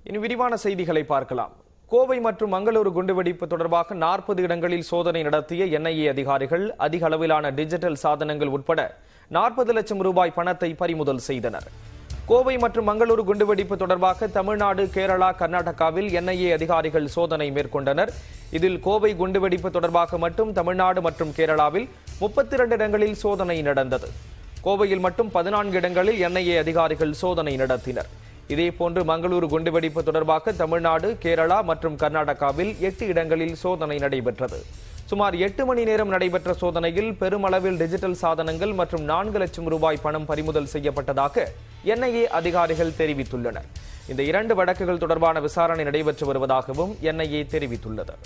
இனி விரிவான செய்திகளை பார்க்கலாம் கோவை மற்றும் மங்களூரு குண்டுவெடிப்பு தொடர்பாக நாற்பது இடங்களில் சோதனை நடத்திய என்ஐஏ அதிகாரிகள் அதிக அளவிலான டிஜிட்டல் சாதனங்கள் உட்பட நாற்பது லட்சம் ரூபாய் பணத்தை பறிமுதல் செய்தனர் கோவை மற்றும் மங்களூரு குண்டுவெடிப்பு தொடர்பாக தமிழ்நாடு கேரளா கர்நாடகாவில் என்ஐஏ அதிகாரிகள் சோதனை மேற்கொண்டனர் இதில் கோவை குண்டுவெடிப்பு தொடர்பாக மட்டும் தமிழ்நாடு மற்றும் கேரளாவில் முப்பத்தி இரண்டு இடங்களில் சோதனை நடந்தது கோவையில் மட்டும் பதினான்கு இடங்களில் என்ஐஏ அதிகாரிகள் சோதனை நடத்தினர் இதேபோன்று மங்களூரு குண்டுவெடிப்பு தொடர்பாக தமிழ்நாடு கேரளா மற்றும் கர்நாடகாவில் எட்டு இடங்களில் சோதனை நடைபெற்றது சுமார் எட்டு மணி நேரம் நடைபெற்ற சோதனையில் பெருமளவில் டிஜிட்டல் சாதனங்கள் மற்றும் நான்கு லட்சம் ரூபாய் பணம் பறிமுதல் செய்யப்பட்டதாக என்ஐஏ அதிகாரிகள் தெரிவித்துள்ளனர் இந்த இரண்டு வழக்குகள் தொடர்பான விசாரணை நடைபெற்று வருவதாகவும் என்ஐஏ தெரிவித்துள்ளது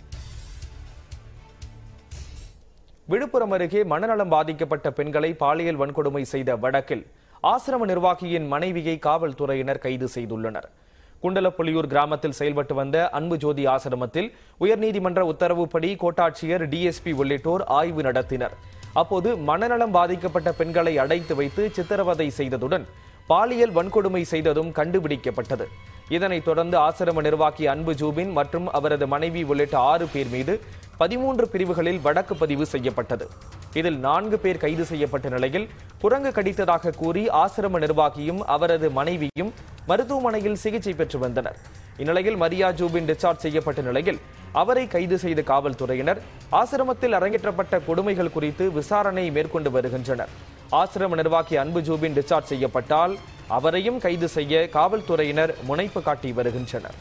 விழுப்புரம் அருகே மனநலம் பாதிக்கப்பட்ட பெண்களை பாலியல் வன்கொடுமை செய்த வழக்கில் ஆசிரம நிர்வாகியின் மனைவியை காவல்துறையினர் கைது செய்துள்ளனர் குண்டலப்புலியூர் கிராமத்தில் செயல்பட்டு வந்த அன்பு ஜோதி ஆசிரமத்தில் உயர்நீதிமன்ற உத்தரவுப்படி கோட்டாட்சியர் டிஎஸ்பி உள்ளிட்டோர் ஆய்வு நடத்தினர் அப்போது மனநலம் பாதிக்கப்பட்ட பெண்களை அடைத்து வைத்து சித்திரவதை செய்ததுடன் பாலியல் வன்கொடுமை செய்ததும் கண்டுபிடிக்கப்பட்டது இதனைத் தொடர்ந்து ஆசிரம நிர்வாகி அன்பு ஜூபின் மற்றும் அவரது மனைவி உள்ளிட்ட ஆறு பேர் மீது பதிமூன்று பிரிவுகளில் வழக்கு பதிவு செய்யப்பட்டது இதில் நான்கு பேர் கைது செய்யப்பட்ட நிலையில் குரங்கு கடித்ததாக கூறி ஆசிரம நிர்வாகியும் அவரது மனைவியும் மருத்துவமனையில் சிகிச்சை பெற்று வந்தனர் இந்நிலையில் மரியா ஜூபின் டிஸ்சார்ஜ் செய்யப்பட்ட நிலையில் அவரை கைது செய்த காவல்துறையினர் ஆசிரமத்தில் அரங்கேற்றப்பட்ட கொடுமைகள் குறித்து விசாரணை மேற்கொண்டு வருகின்றனர் ஆசிரம நிர்வாகி அன்பு ஜூபின் டிஸ்சார்ஜ் செய்யப்பட்டால் அவரையும் கைது செய்ய காவல்துறையினர் முனைப்பு காட்டி வருகின்றனர்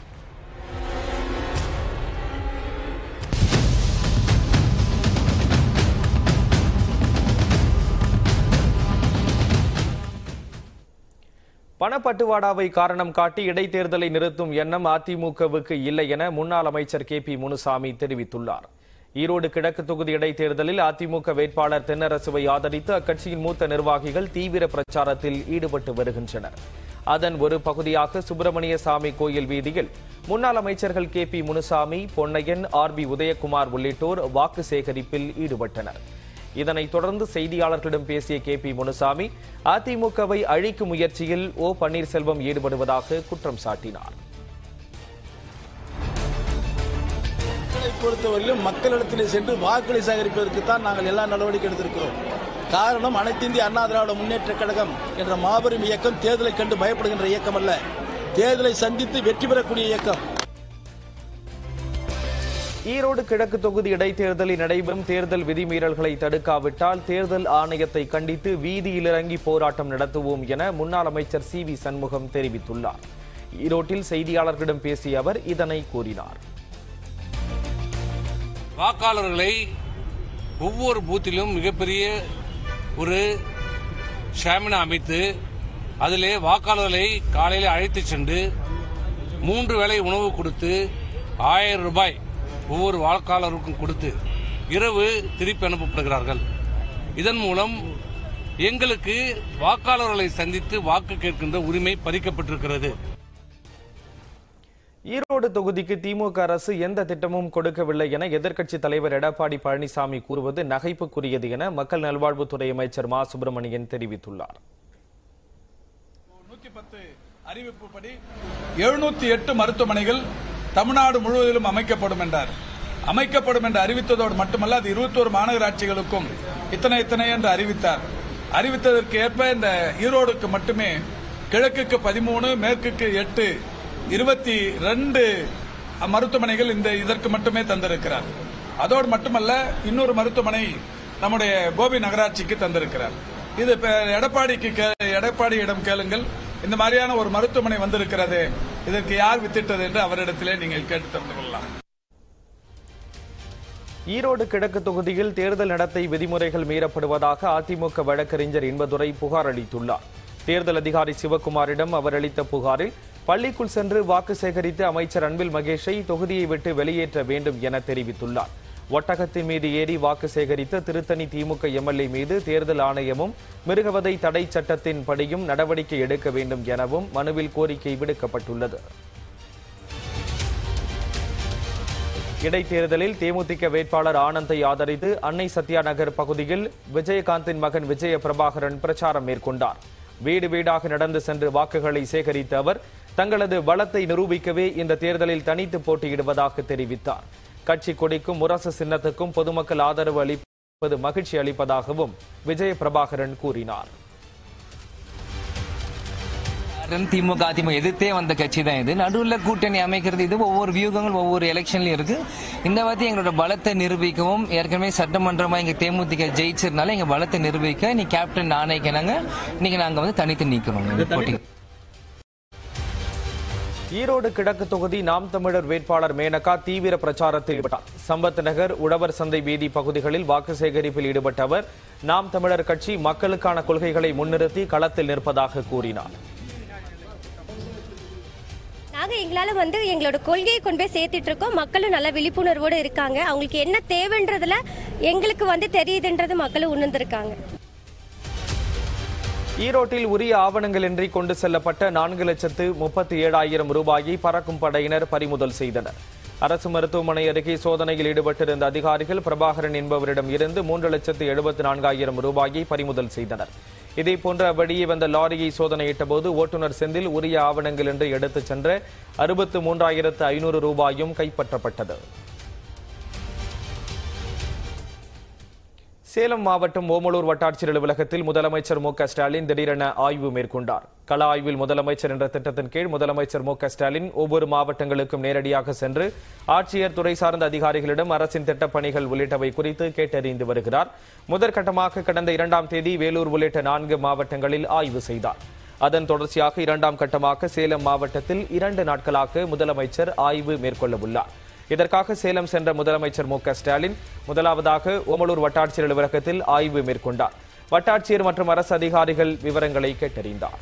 பணப்பட்டுவாடாவை காரணம் காட்டி இடைத்தேர்தலை நிறுத்தும் எண்ணம் அதிமுகவுக்கு இல்லை என முன்னாள் அமைச்சர் கே பி முனுசாமி தெரிவித்துள்ளார் ஈரோடு கிழக்கு தொகுதி இடைத்தேர்தலில் அதிமுக வேட்பாளர் தென்னரசுவை ஆதரித்து அக்கட்சியின் மூத்த நிர்வாகிகள் தீவிர பிரச்சாரத்தில் ஈடுபட்டு வருகின்றனர் அதன் ஒரு பகுதியாக சுப்பிரமணிய சாமி கோயில் வீதியில் முன்னாள் அமைச்சர்கள் K P Munusamy Ponnaiyan R P Udhayakumar உள்ளிட்டோர் வாக்கு சேகரிப்பில் ஈடுபட்டனர் இதனைத் தொடர்ந்து செய்தியாளர்களிடம் பேசிய கே பி முனுசாமி அதிமுகவை அழிக்கும் முயற்சியில் ஓ பன்னீர்செல்வம் ஈடுபடுவதாக குற்றம் சாட்டினார் மக்களை பொறுத்தவரையிலும் மக்களிடத்திலே சென்று வாக்குகளை சேகரிப்பதற்கு தான் நாங்கள் எல்லா நடவடிக்கை எடுத்திருக்கிறோம் காரணம் அனைத்து இந்திய அண்ணா திராவிட முன்னேற்ற கழகம் என்ற மாபெரும் இயக்கம் தேர்தலை கண்டு பயப்படுகின்ற இயக்கம் அல்ல தேர்தலை சந்தித்து வெற்றி பெறக்கூடிய இயக்கம் ஈரோடு கிழக்கு தொகுதி இடைத்தேர்தலில் நடைபெறும் தேர்தல் விதிமீறல்களை தடுக்காவிட்டால் தேர்தல் ஆணையத்தை கண்டித்து வீதியில் இறங்கி போராட்டம் நடத்துவோம் என முன்னாள் அமைச்சர் சி வி சண்முகம் தெரிவித்துள்ளார் ஈரோட்டில் செய்தியாளர்களிடம் பேசிய அவர் இதனை கூறினார் வாக்காளர்களை ஒவ்வொரு பூத்திலும் மிகப்பெரிய ஒரு ஷாமினா அமைத்து அதிலே வாக்காளர்களை காலையில் அழைத்துச் சென்று மூன்று வேளை உணவு கொடுத்து ஆயிரம் ரூபாய் ஒவ்வொரு வாக்காளருக்கும் கொடுத்து இரவு திருப்பி அனுப்பப்படுகிறார்கள் இதன் மூலம் எங்களுக்கு வாக்காளர்களை சந்தித்து வாக்கு கேட்கின்ற உரிமை பறிக்கப்பட்டிருக்கிறது ஈரோடு தொகுதிக்கு திமுக அரசு எந்த திட்டமும் கொடுக்கவில்லை என எதிர்க்கட்சி தலைவர் எடப்பாடி பழனிசாமி கூறுவது நகைப்புக்குரியது என மக்கள் நல்வாழ்வுத்துறை அமைச்சர் மா சுப்பிரமணியன் தெரிவித்துள்ளார் நூத்தி பத்து அறிவிப்புப்படி எழுநூத்தி எட்டு மருத்துவமனைகள் தமிழ்நாடு முழுவதிலும் அமைக்கப்படும் என்றார் அமைக்கப்படும் என்று அறிவித்ததோடு மட்டுமல்ல அது இருபத்தோரு மாநகராட்சிகளுக்கும் இத்தனை இத்தனை என்று அறிவித்தார் அறிவித்ததற்கு ஏற்ப இந்த ஈரோடுக்கு மட்டுமே கிழக்குக்கு பதிமூணு மேற்குக்கு எட்டு இருபத்தி ரெண்டு மருத்துவமனைகள் இந்த இதற்கு மட்டுமே தந்திருக்கிறார் அதோடு மட்டுமல்ல இன்னொரு மருத்துவமனை நம்முடைய கோபி நகராட்சிக்கு தந்திருக்கிறார் இது இப்ப எடப்பாடிக்கு கே- எடப்பாடியிடம் கேளுங்கள் இந்த மாதிரியான ஒரு மருத்துவமனை வந்திருக்கிறது இதற்கு யார் வித்திட்டது என்று அவரிடத்திலே நீங்கள் கேட்டு தெரிந்து கொள்ளலாம் ஈரோடு கிழக்கு தொகுதியில் தேர்தல் நடத்தை விதிமுறைகள் மீறப்படுவதாக அதிமுக வழக்கறிஞர் இன்பதுரை புகார் அளித்துள்ளார் தேர்தல் அதிகாரி சிவகுமாரிடம் அவர் அளித்த புகாரில் பள்ளிக்குள் சென்று வாக்கு சேகரித்த அமைச்சர் அன்பில் மகேஷை தொகுதியை விட்டு வெளியேற்ற வேண்டும் என தெரிவித்துள்ளார் ஒட்டகத்தின் மீது ஏறி வாக்கு சேகரித்த திருத்தணி திமுக எம்எல்ஏ மீது தேர்தல் ஆணையமும் மிருகவதை தடை சட்டத்தின் படியும் நடவடிக்கை எடுக்க வேண்டும் எனவும் மனுவில் கோரிக்கை விடுக்கப்பட்டுள்ளது இடைத்தேர்தலில் தேமுதிக வேட்பாளர் ஆனந்தை ஆதரித்து அன்னை சத்யா நகர் பகுதியில் விஜயகாந்தின் மகன் விஜய பிரபாகரன் பிரச்சாரம் மேற்கொண்டார் வீடு வீடாக நடந்து சென்று வாக்குகளை சேகரித்த அவர் தங்களது பலத்தை நிரூபிக்கவே இந்த தேர்தலில் தனித்து போட்டியிடுவதாக தெரிவித்தார் கட்சி கொடிக்கும் முரசு சின்னத்துக்கும் பொதுமக்கள் ஆதரவு அளிப்பது மகிழ்ச்சி அளிப்பதாகவும் விஜய பிரபாகரன் கூறினார் காரணம் திமுக அதிமுக எதிர்த்தே வந்த கட்சி தான் இது நடுவில் கூட்டணி அமைக்கிறது இது ஒவ்வொரு வியூகங்கள் ஒவ்வொரு எலெக்ஷன்லயும் இருக்கு இந்த வாட்டி எங்களோட பலத்தை நிரூபிக்கவும் ஏற்கனவே சட்டமன்றமா இங்க தேமுதிக ஜெயிச்சதுனால எங்க பலத்தை நிரூபிக்க நீ கேப்டன் ஆணைக்கிறாங்க இன்னைக்கு நாங்க வந்து தனித்து நிக்கிறோம் இந்த போட்டி ஈரோடு கிழக்கு தொகுதி நாம் தமிழர் வேட்பாளர் மேனகா தீவிர பிரச்சாரத்தில் ஈடுபட்டார் சம்பத் நகர் உழவர் சந்தை வீதி பகுதிகளில் வாக்கு சேகரிப்பில் ஈடுபட்ட அவர் நாம் தமிழர் கட்சி மக்களுக்கான கொள்கைகளை முன்னிறுத்தி களத்தில் நிற்பதாக கூறினார் நாங்கள் எங்களால் வந்து எங்களோட கொள்கையை கொண்டு போய் சேர்த்துட்டு இருக்கோம் மக்களும் நல்ல விழிப்புணர்வோடு இருக்காங்க அவங்களுக்கு என்ன தேவைன்றதுல எங்களுக்கு வந்து தெரியுதுன்றது மக்களும் உணர்ந்திருக்காங்க ஈரோட்டில் உரிய ஆவணங்களின்றி கொண்டு செல்லப்பட்ட நான்கு லட்சத்து முப்பத்தி ஏழாயிரம் ரூபாயை பறக்கும் படையினர் பறிமுதல் செய்தனர் அரசு மருத்துவமனை அருகே சோதனையில் ஈடுபட்டிருந்த அதிகாரிகள் பிரபாகரன் என்பவரிடம் இருந்து மூன்று லட்சத்து எழுபத்தி நான்காயிரம் ரூபாயை பறிமுதல் செய்தனர் இதேபோன்று அவ்வழியே வந்த லாரியை சோதனையிட்ட போது ஓட்டுநர் செந்தில் உரிய ஆவணங்களின்றி எடுத்துச் சென்ற அறுபத்து மூன்றாயிரத்து ஐநூறு ரூபாயும் கைப்பற்றப்பட்டது சேலம் மாவட்டம் ஓமலூர் வட்டாட்சியர் அலுவலகத்தில் முதலமைச்சர் மு க ஸ்டாலின் திடீரென ஆய்வு மேற்கொண்டார் கள ஆய்வில் முதலமைச்சர் என்ற திட்டத்தின் கீழ் முதலமைச்சர் மு க ஸ்டாலின் ஒவ்வொரு மாவட்டங்களுக்கும் நேரடியாக சென்று ஆட்சியர் துறை சார்ந்த அதிகாரிகளிடம் அரசின் திட்டப் பணிகள் உள்ளிட்டவை குறித்து கேட்டறிந்து வருகிறார் முதற்கட்டமாக கடந்த இரண்டாம் தேதி வேலூர் உள்ளிட்ட நான்கு மாவட்டங்களில் ஆய்வு செய்தார் அதன் தொடர்ச்சியாக இரண்டாம் கட்டமாக சேலம் மாவட்டத்தில் இரண்டு நாட்களாக முதலமைச்சர் ஆய்வு மேற்கொள்ள உள்ளார் இதற்காக சேலம் சென்ற முதலமைச்சர் மு க ஸ்டாலின் முதலாவதாக ஓமலூர் வட்டாட்சியர் அலுவலகத்தில் ஆய்வு மேற்கொண்டார் வட்டாட்சியர் மற்றும் அரசு அதிகாரிகள் விவரங்களை கேட்டறிந்தார்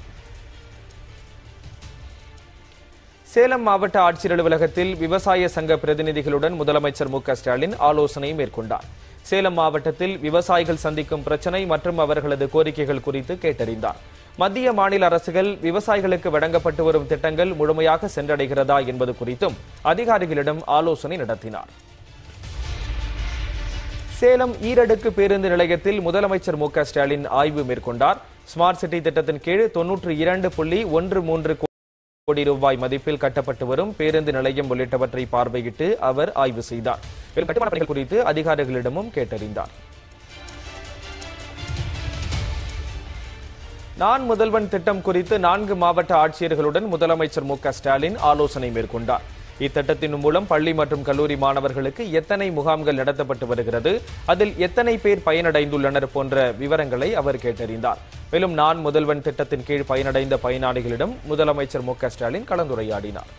சேலம் மாவட்ட ஆட்சியர் அலுவலகத்தில் விவசாய சங்க பிரதிநிதிகளுடன் முதலமைச்சர் மு க ஸ்டாலின் ஆலோசனை மேற்கொண்டார் சேலம் மாவட்டத்தில் விவசாயிகள் சந்திக்கும் பிரச்சனை மற்றும் அவர்களது கோரிக்கைகள் குறித்து கேட்டறிந்தார் மத்திய மாநில அரசுகள் விவசாயிகளுக்கு வழங்கப்பட்டு வரும் திட்டங்கள் முழுமையாக சென்றடைகிறதா என்பது குறித்தும் அதிகாரிகளிடம் ஆலோசனை நடத்தினார் சேலம் ஈரடுக்கு பேருந்து நிலையத்தில் முதலமைச்சர் மு க ஸ்டாலின் ஆய்வு மேற்கொண்டார் ஸ்மார்ட் சிட்டி திட்டத்தின் கீழ் தொன்னூற்று இரண்டு புள்ளி ஒன்று மூன்று கோடி ரூபாய் மதிப்பில் கட்டப்பட்டு வரும் பேருந்து நிலையம் உள்ளிட்டவற்றை பார்வையிட்டு அவர் ஆய்வு செய்தார் மேலும் கட்டுமான பணிகள் குறித்து அதிகாரிகளிடமும் கேட்டறிந்தார் நான் முதல்வன் திட்டம் குறித்து நான்கு மாவட்ட ஆட்சியர்களுடன் முதலமைச்சர் மு க ஸ்டாலின் ஆலோசனை மேற்கொண்டார் இத்திட்டத்தின் மூலம் பள்ளி மற்றும் கல்லூரி மாணவர்களுக்கு எத்தனை முகாம்கள் நடத்தப்பட்டு வருகிறது அதில் எத்தனை பேர் பயனடைந்துள்ளனர் போன்ற விவரங்களை அவர் கேட்டறிந்தார் மேலும் நான் முதல்வன் திட்டத்தின் கீழ் பயனடைந்த பயனாளிகளிடம் முதலமைச்சர் மு க ஸ்டாலின் கலந்துரையாடினார்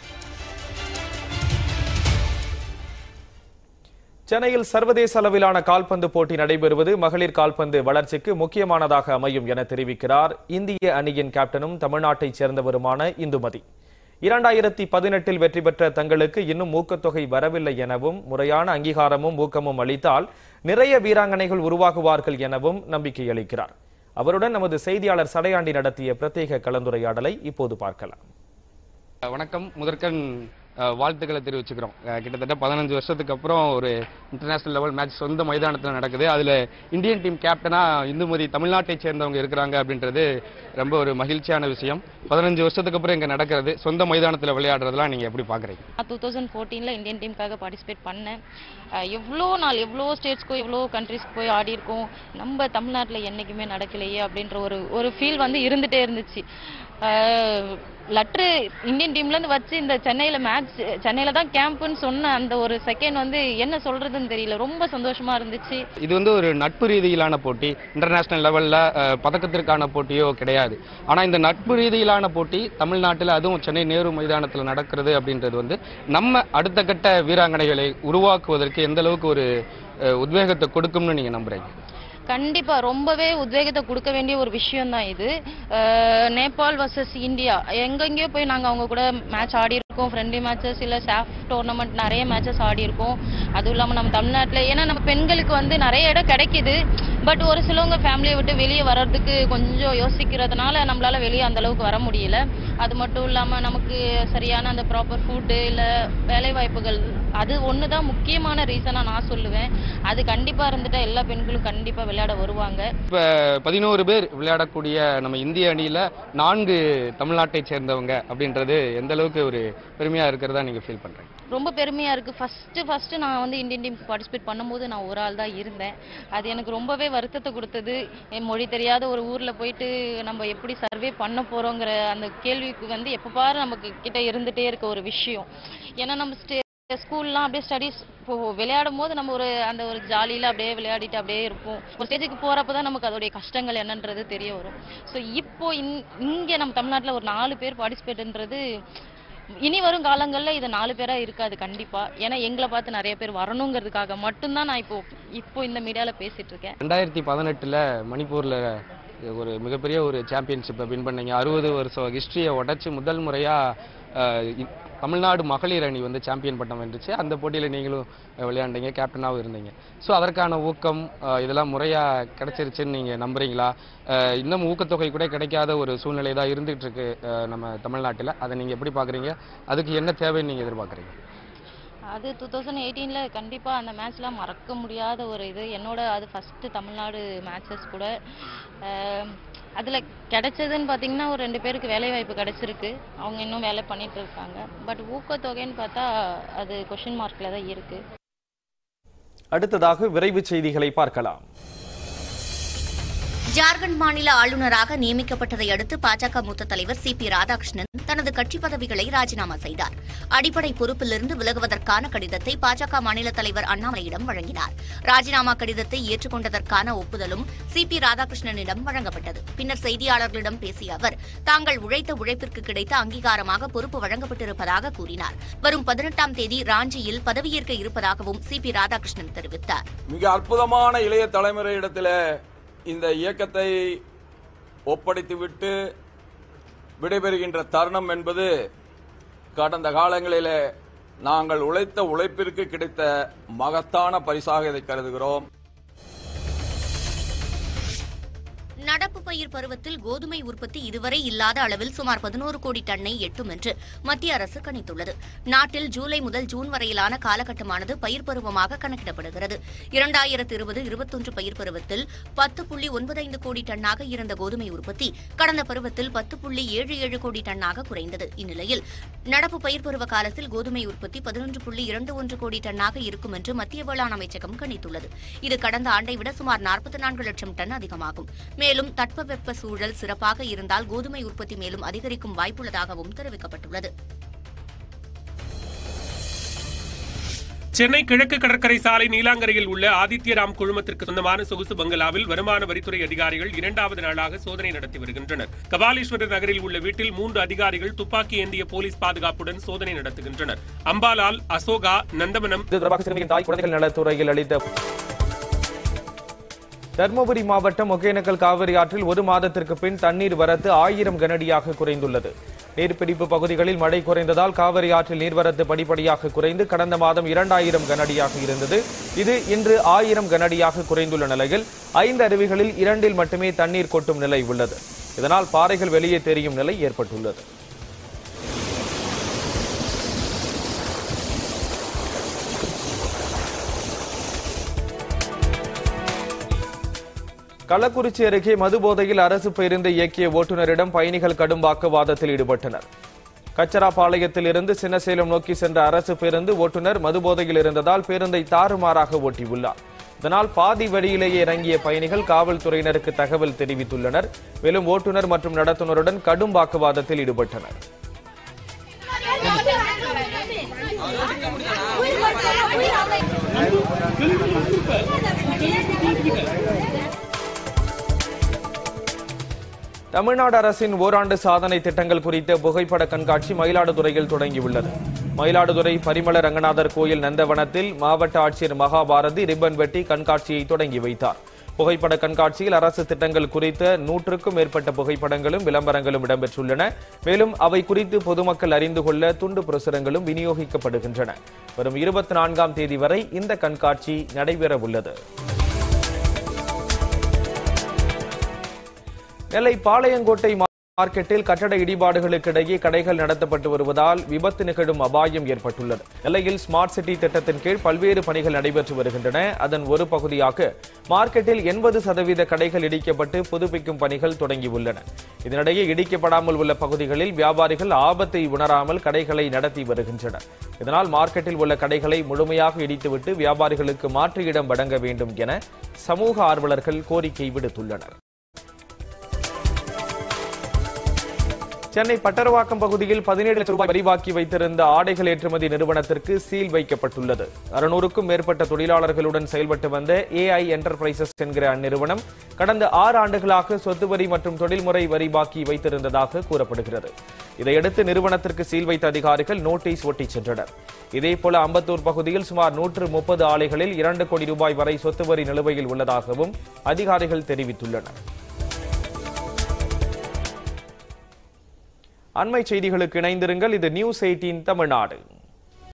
சென்னையில் சர்வதேச அளவிலான கால்பந்து போட்டி நடைபெறுவது மகளிர் கால்பந்து வளர்ச்சிக்கு முக்கியமானதாக அமையும் என தெரிவிக்கிறார் இந்திய அணியின் கேப்டனும் தமிழ்நாட்டைச் சேர்ந்தவருமான இந்துமதி இரண்டாயிரத்தி பதினெட்டில் வெற்றி பெற்ற தங்களுக்கு இன்னும் ஊக்கத்தொகை வரவில்லை எனவும் முறையான அங்கீகாரமும் ஊக்கமும் அளித்தால் நிறைய வீராங்கனைகள் உருவாகுவார்கள் எனவும் நம்பிக்கை அளிக்கிறார் அவருடன் நமது செய்தியாளர் சடையாண்டி நடத்திய பிரத்யேக கலந்துரையாடலை இப்போது பார்க்கலாம் வணக்கம் முதற்கண் அஹ், வாழ்த்துக்களை தெரிவிச்சுக்கிறோம் அஹ், கிட்டத்தட்ட பதினஞ்சு வருஷத்துக்கு அப்புறம் ஒரு இன்டர்நேஷனல் லெவல் மேட்ச் சொந்த மைதானத்தில் நடக்குது அதில் இந்தியன் டீம் கேப்டனா இந்துமதி தமிழ்நாட்டை சேர்ந்தவங்க இருக்கிறாங்க அப்படின்றது ரொம்ப ஒரு மகிழ்ச்சியான விஷயம் பதினஞ்சு வருஷத்துக்கு அப்புறம் இங்கே நடக்கிறது சொந்த மைதானத்தில் விளையாடுறதெல்லாம் நீங்கள் எப்படி பார்க்குறீங்க நான் டூ தௌசண்ட் ஃபோர்டீனில் இந்தியன் டீமுக்காக பார்ட்டிசிபேட் பண்ணேன் அஹ் எவ்வளோ நாள் எவ்வளோ ஸ்டேட்ஸ்க்கும் எவ்வளோ கண்ட்ரிஸ்க்கு போய் ஆடி இருக்கோம் நம்ம தமிழ்நாட்டில் என்றைக்குமே நடக்கலையே அப்படின்ற ஒரு ஒரு ஃபீல் வந்து இருந்துகிட்டே இருந்துச்சு லெட்ரு இந்தியன் டீம்லேருந்து வச்சு இந்த சென்னையில் மேட்ச் சென்னையில் தான் கேம்ப்புன்னு சொன்ன அந்த ஒரு செகண்ட் வந்து என்ன சொல்கிறதுன்னு தெரியல ரொம்ப சந்தோஷமாக இருந்துச்சு இது வந்து ஒரு நட்பு ரீதியிலான போட்டி இன்டர்நேஷனல் லெவலில் பதக்கத்திற்கான போட்டியோ கிடையாது ஆனால் இந்த நட்பு ரீதியிலான போட்டி தமிழ்நாட்டில் அதுவும் சென்னை நேரு மைதானத்தில் நடக்கிறது அப்படின்றது வந்து நம்ம அடுத்த கட்ட வீராங்கனைகளை உருவாக்குவதற்கு எந்த அளவுக்கு ஒரு அஹ், உத்வேகத்தை கொடுக்கும்னு நீங்கள் நம்புறீங்க கண்டிப்பா ரொம்பவே உத்வேகத்தை கொடுக்க வேண்டிய ஒரு விஷயம் தான் இது அஹ் நேபாள் வர்சஸ் இந்தியா எங்கெங்கேயோ போய் நாங்க அவங்க கூட மேட்ச் ஆடி இருக்கோம் ஃப்ரெண்ட்லி மேட்சஸ் இல்ல சாஃப் டோர்னமெண்ட் நிறைய மேட்சஸ் ஆடி இருக்கோம் அதுவும் இல்லாம நம்ம தமிழ்நாட்டுல ஏன்னா நம்ம பெண்களுக்கு வந்து நிறைய இடம் கிடைக்குது பட் ஒரு சிலவங்க ஃபேமிலியை விட்டு வெளியே வர்றதுக்கு கொஞ்சம் யோசிக்கிறதுனால நம்மளால வெளியே அந்த அளவுக்கு வர முடியல அது மட்டும் இல்லாம நமக்கு சரியான அந்த ப்ராப்பர் ஃபுட்டு இல்ல வேலை வாய்ப்புகள் அது ஒன்று தான் முக்கியமான ரீசனாக நான் சொல்லுவேன் அது கண்டிப்பாக இருந்துட்டா எல்லா பெண்களும் கண்டிப்பாக விளையாட வருவாங்க இப்போ பதினோரு பேர் விளையாடக்கூடிய நம்ம இந்திய அணியில நான்கு தமிழ்நாட்டை சேர்ந்தவங்க அப்படின்றது எந்த அளவுக்கு ஒரு பெருமையா இருக்கிறதா நீங்க ஃபீல் பண்றீங்க ரொம்ப பெருமையாக இருக்குது ஃபஸ்ட்டு ஃபஸ்ட்டு நான் வந்து இந்தியன் டீம் பார்ட்டிசிபேட் பண்ணும்போது நான் ஒரு ஆள் தான் இருந்தேன் அது எனக்கு ரொம்பவே வருத்தத்தை கொடுத்தது என் மொழி தெரியாத ஒரு ஊரில் போயிட்டு நம்ம எப்படி சர்வே பண்ண போகிறோங்கிற அந்த கேள்விக்கு வந்து எப்போ பாரு நமக்கு கிட்ட இருந்துகிட்டே இருக்க ஒரு விஷயம் ஏன்னா நம்ம ஸ்டே ஸ்கூல்லாம் அப்படியே ஸ்டடீஸ் இப்போ விளையாடும் போது நம்ம ஒரு அந்த ஒரு ஜாலியில் அப்படியே விளையாடிட்டு அப்படியே இருப்போம் ஒரு ஸ்டேஜுக்கு போகிறப்ப தான் நமக்கு அதோடைய கஷ்டங்கள் என்னன்றது தெரிய வரும் ஸோ இப்போ இங் இங்கே நம்ம தமிழ்நாட்டில் ஒரு நாலு பேர் பார்ட்டிசிபேட்ன்றது இனி வரும் காலங்களில் இது நாலு பேரா இருக்காது கண்டிப்பா ஏன்னா எங்களை பார்த்து நிறைய பேர் வரணுங்கிறதுக்காக மட்டும்தான் நான் இப்போ இப்போ இந்த மீடியால பேசிட்டு இருக்கேன் ரெண்டாயிரத்தி பதினெட்டுல மணிப்பூர்ல ஒரு மிகப்பெரிய ஒரு சாம்பியன்ஷிப்பை வின் பண்ணீங்க அறுபது வருஷம் ஹிஸ்டரியை உடைச்சு முதல் முறையா அஹ், இ- தமிழ்நாடு மகளிர் அணி வந்து சாம்பியன் பட்டம் வென்றுச்சு அந்த போட்டியில நீங்களும் அஹ், விளையாண்டீங்க கேப்டனாகவும் இருந்தீங்க ஸோ அதற்கான ஊக்கம் அஹ், இதெல்லாம் முறையா கிடைச்சிருச்சுன்னு நீங்க நம்புறீங்களா அஹ், இன்னும் ஊக்கத்தொகை கூட கிடைக்காத ஒரு சூழ்நிலை தான் இருந்துட்டு இருக்கு அஹ், நம்ம தமிழ்நாட்டில் அதை நீங்க எப்படி பாக்குறீங்க அதுக்கு என்ன தேவைன்னு நீங்க எதிர்பார்க்குறீங்க அது டூ தௌசண்ட் எயிட்டீனில் கண்டிப்பாக அந்த மேட்ச்லாம் மறக்க முடியாத ஒரு இது என்னோட அது ஃபஸ்ட்டு தமிழ்நாடு மேட்சஸ் கூட அதில் கிடைச்சதுன்னு பார்த்தீங்கன்னா ஒரு ரெண்டு பேருக்கு வேலை வாய்ப்பு கிடைச்சிருக்கு அவங்க இன்னும் வேலை பண்ணிட்டு இருக்காங்க பட் ஊக்கத்தொகைன்னு பார்த்தா அது கொஷின் மார்க்கில் தான் இருக்குது அடுத்ததாக விரைவு செய்திகளை பார்க்கலாம் ஜார்க்கண்ட் மாநில ஆளுநராக நியமிக்கப்பட்டதை அடுத்து பாஜக மூத்த தலைவர் சி பி ராதாகிருஷ்ணன் தனது கட்சி பதவிகளை ராஜினாமா செய்தார் அடிப்படை பொறுப்பிலிருந்து விலகுவதற்கான கடிதத்தை பாஜக மாநில தலைவர் அண்ணாமலையிடம் வழங்கினார் ராஜினாமா கடிதத்தை ஏற்றுக்கொண்டதற்கான ஒப்புதலும் சி பி ராதாகிருஷ்ணனிடம் வழங்கப்பட்டது பின்னர் செய்தியாளர்களிடம் பேசிய அவர் தாங்கள் உழைத்த உழைப்பிற்கு கிடைத்த அங்கீகாரமாக பொறுப்பு வழங்கப்பட்டிருப்பதாக கூறினார் வரும் பதினெட்டாம் தேதி ராஞ்சியில் பதவியேற்க இருப்பதாகவும் சி பி ராதாகிருஷ்ணன் தெரிவித்தார் மிக அற்புதமான இளைய தலைமுறையிடத்தில் இந்த இயக்கத்தை ஒப்படைத்துவிட்டு விடைபெறுகின்ற தருணம் என்பது கடந்த காலங்களிலே நாங்கள் உழைத்த உழைப்பிற்கு கிடைத்த மகத்தான பரிசாக இதை கருதுகிறோம் நடப்பு பயிர் பருவத்தில் கோதுமை உற்பத்தி இதுவரை இல்லாத அளவில் சுமார் பதினோரு கோடி டன்னை எட்டும் என்று மத்திய அரசு கணித்துள்ளது நாட்டில் ஜூலை முதல் ஜூன் வரையிலான காலகட்டமானது பயிர் பருவமாக கணக்கிடப்படுகிறது இரண்டாயிரத்து இருபது இருபத்தொன்று பயிர் பருவத்தில் பத்து புள்ளி ஒன்பதைந்து கோடி டன்னாக இருந்த கோதுமை உற்பத்தி கடந்த பருவத்தில் பத்து புள்ளி ஏழு ஏழு கோடி டன்னாக குறைந்தது இந்நிலையில் நடப்பு பயிர் பருவ காலத்தில் கோதுமை உற்பத்தி பதினொன்று புள்ளி இரண்டு ஒன்று கோடி டன்னாக இருக்கும் என்று மத்திய வேளாண் அமைச்சகம் கணித்துள்ளது இது கடந்த ஆண்டை விட சுமார் நாற்பத்தி நான்கு லட்சம் டன் அதிகமாகும் மேலும் தட்பவெப்ப சூழல் சிறப்பாக இருந்தால் கோதுமை உற்பத்தி மேலும் அதிகரிக்கும் வாய்ப்புள்ளதாகவும் தெரிவிக்கப்பட்டுள்ளது சென்னை கிழக்கு கடற்கரை சாலை நீலாங்கரையில் உள்ள ஆதித்யராம் குழுமத்திற்கு சொந்தமான சொகுசு பங்களாவில் வருமான வரித்துறை அதிகாரிகள் இரண்டாவது நாளாக சோதனை நடத்தி வருகின்றனர் கபாலீஸ்வரர் நகரில் உள்ள வீட்டில் மூன்று அதிகாரிகள் துப்பாக்கி ஏந்திய போலீஸ் பாதுகாப்புடன் சோதனை நடத்துகின்றனர் அம்பாலால் அசோகா நந்தவனம் இது தொடர்பாக சிறுமியின் தாய் குழந்தைகள் நலத்துறையில் அளித்த தருமபுரி மாவட்டம் ஒகேனக்கல் காவிரி ஆற்றில் ஒரு மாதத்திற்கு பின் தண்ணீர் வரத்து ஆயிரம் கனஅடியாக குறைந்துள்ளது நீர்பிடிப்பு பகுதிகளில் மழை குறைந்ததால் காவிரி ஆற்றில் நீர்வரத்து படிப்படியாக குறைந்து கடந்த மாதம் இரண்டாயிரம் கனஅடியாக இருந்தது இது இன்று ஆயிரம் கனஅடியாக குறைந்துள்ள நிலையில் ஐந்து அருவிகளில் இரண்டில் மட்டுமே தண்ணீர் கொட்டும் நிலை உள்ளது இதனால் பாறைகள் வெளியே தெரியும் நிலை ஏற்பட்டுள்ளது கள்ளக்குறிச்சி அருகே மதுபோதையில் அரசு பேருந்தை இயக்கிய ஓட்டுநரிடம் பயணிகள் கடும் வாக்குவாதத்தில் ஈடுபட்டனர் கச்சராபாளையத்தில் இருந்து சின்னசேலம் நோக்கி சென்ற அரசு பேருந்து ஓட்டுநர் மதுபோதையில் இருந்ததால் பேருந்தை தாறுமாறாக ஓட்டியுள்ளார் இதனால் பாதி வழியிலேயே இறங்கிய பயணிகள் காவல்துறையினருக்கு தகவல் தெரிவித்துள்ளனர் மேலும் ஓட்டுநர் மற்றும் நடத்துனருடன் கடும் வாக்குவாதத்தில் ஈடுபட்டனர் தமிழ்நாடு அரசின் ஓராண்டு சாதனை திட்டங்கள் குறித்த புகைப்பட கண்காட்சி மயிலாடுதுறையில் தொடங்கியுள்ளது மயிலாடுதுறை பரிமள ரங்கநாதர் கோயில் நந்தவனத்தில் மாவட்ட ஆட்சியர் மகாபாரதி ரிப்பன் வெட்டி கண்காட்சியை தொடங்கி வைத்தார் புகைப்பட கண்காட்சியில் அரசு திட்டங்கள் குறித்த நூற்றுக்கும் மேற்பட்ட புகைப்படங்களும் விளம்பரங்களும் இடம்பெற்றுள்ளன மேலும் அவை குறித்து பொதுமக்கள் அறிந்து கொள்ள துண்டு பிரசுரங்களும் விநியோகிக்கப்படுகின்றன வரும் இருபத்தி நான்காம் தேதி வரை இந்த கண்காட்சி நடைபெற உள்ளது நெல்லை பாளையங்கோட்டை மார்க்கெட்டில் கட்டட இடிபாடுகளுக்கிடையே கடைகள் நடத்தப்பட்டு வருவதால் விபத்து நிகழும் அபாயம் ஏற்பட்டுள்ளது நெல்லையில் ஸ்மார்ட் சிட்டி திட்டத்தின் கீழ் பல்வேறு பணிகள் நடைபெற்று வருகின்றன அதன் ஒரு பகுதியாக மார்க்கெட்டில் எண்பது சதவீத கடைகள் இடிக்கப்பட்டு புதுப்பிக்கும் பணிகள் தொடங்கியுள்ளன இதனிடையே இடிக்கப்படாமல் உள்ள பகுதிகளில் வியாபாரிகள் ஆபத்தை உணராமல் கடைகளை நடத்தி வருகின்றனர் இதனால் மார்க்கெட்டில் உள்ள கடைகளை முழுமையாக இடித்துவிட்டு வியாபாரிகளுக்கு மாற்று இடம் வழங்க வேண்டும் என சமூக ஆர்வலர்கள் கோரிக்கை விடுத்துள்ளனர் சென்னை பட்டரவாக்கம் பகுதியில் பதினேழு லட்சம் ரூபாய் வரி பாக்கி வைத்திருந்த ஆடைகள் ஏற்றுமதி நிறுவனத்திற்கு சீல் வைக்கப்பட்டுள்ளது அறுநூறுக்கும் மேற்பட்ட தொழிலாளர்களுடன் செயல்பட்டு வந்த ஏஐ என்டர்பிரைசஸ் என்கிற அந்நிறுவனம் கடந்த ஆறு ஆண்டுகளாக சொத்து வரி மற்றும் தொழில்முறை வரி பாக்கி வைத்திருந்ததாக கூறப்படுகிறது இதையடுத்து நிறுவனத்திற்கு சீல் வைத்த அதிகாரிகள் நோட்டீஸ் ஒட்டிச் சென்றனர் இதேபோல அம்பத்தூர் பகுதியில் சுமார் நூற்று முப்பது ஆலைகளில் இரண்டு கோடி ரூபாய் வரை சொத்து வரி நிலுவையில் உள்ளதாகவும் அதிகாரிகள் தெரிவித்துள்ளனர் அண்மை செய்திகளுக்கு இணைந்திருங்கள் இது நியூஸ் எயிட்டீன் தமிழ்நாடு